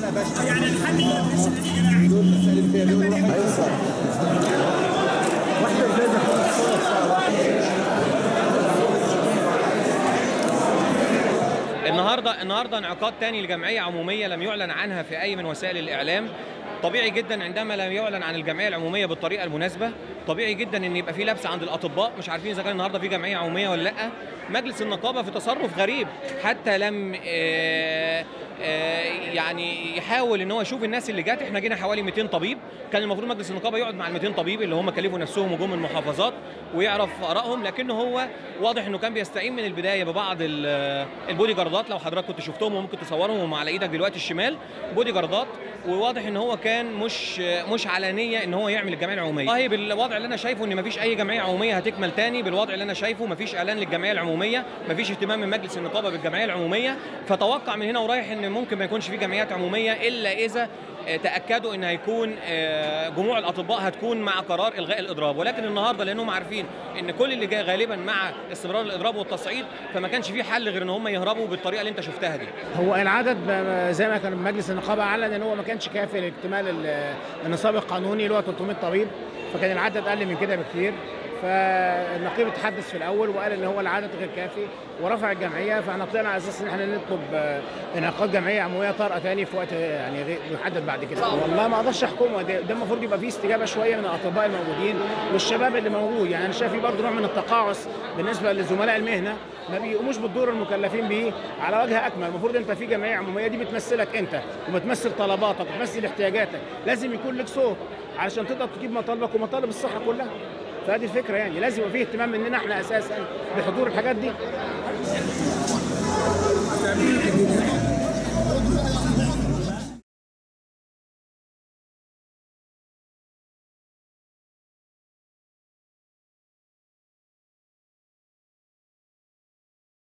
يا باشا يعني الحل دلوقتي لسه النتيجه لاعب دول مسائل فيها دول هيوصل واحده بلاد النهارده النهارده انعقاد تاني لجمعيه عموميه لم يعلن عنها في اي من وسائل الاعلام طبيعي جدا عندما لا يعلن عن الجمعيه العموميه بالطريقه المناسبه طبيعي جدا ان يبقى في لبس عند الاطباء مش عارفين اذا كان النهارده في جمعيه عموميه ولا لا مجلس النقابه في تصرف غريب حتى لم آه، آه، يعني يحاول ان هو يشوف الناس اللي جات احنا جينا حوالي 200 طبيب كان المفروض مجلس النقابه يقعد مع ال 200 طبيب اللي هم كلفوا نفسهم وجم من المحافظات ويعرف ارائهم لكن هو واضح انه كان بيستعين من البدايه ببعض ال- البودي جاردات لو حضرتك كنت شفتهم وممكن تصورهم هم على ايدك دلوقتي الشمال بودي جاردات وواضح ان هو كان مش مش على نيه ان هو يعمل الجمعيه العموميه والله بالوضع اللي انا شايفه ان مفيش اي جمعيه عموميه هتكمل تاني بالوضع اللي انا شايفه مفيش اعلان للجمعيه العموميه مفيش اهتمام من مجلس النقابه بالجمعيه العموميه فتوقع من هنا ورايح ان ممكن ما يكونش في جمعيات عموميه الا اذا آه، تاكدوا ان هيكون آه، جموع الاطباء هتكون مع قرار الغاء الاضراب ولكن النهارده لانهم عارفين ان كل اللي جاي غالبا مع استمرار الاضراب والتصعيد فما كانش في حل غير ان هم يهربوا بالطريقه اللي انت شفتها دي هو العدد ب- زي ما كان مجلس النقابه اعلن ان هو ما كانش كافي لاكتمال ال- النصاب القانوني اللي هو 300 طبيب فكان العدد اقل من كده بكتير فالنقيب اتحدث في الاول وقال ان هو العدد غير كافي ورفع الجمعيه فاحنا طلعنا على اساس ان احنا نطلب آه، انعقاد جمعيه عموميه طارئه تاني في وقت آه، يعني غير محدد بعد كده والله ما اقدرش احكمه ده, ده المفروض يبقى فيه استجابه شويه من الاطباء الموجودين والشباب اللي موجود يعني انا شايف في برضه نوع من التقاعس بالنسبه لزملاء المهنه ما بيقوموش بالدور المكلفين به على وجه اكمل المفروض انت في جمعيه عموميه دي بتمثلك انت وبتمثل طلباتك وبتمثل احتياجاتك لازم يكون لك صوت علشان تقدر تجيب مطالبك ومطالب الصحه كلها فهذه الفكره يعني لازم يبقى فيه اهتمام مننا احنا اساسا بحضور الحاجات دي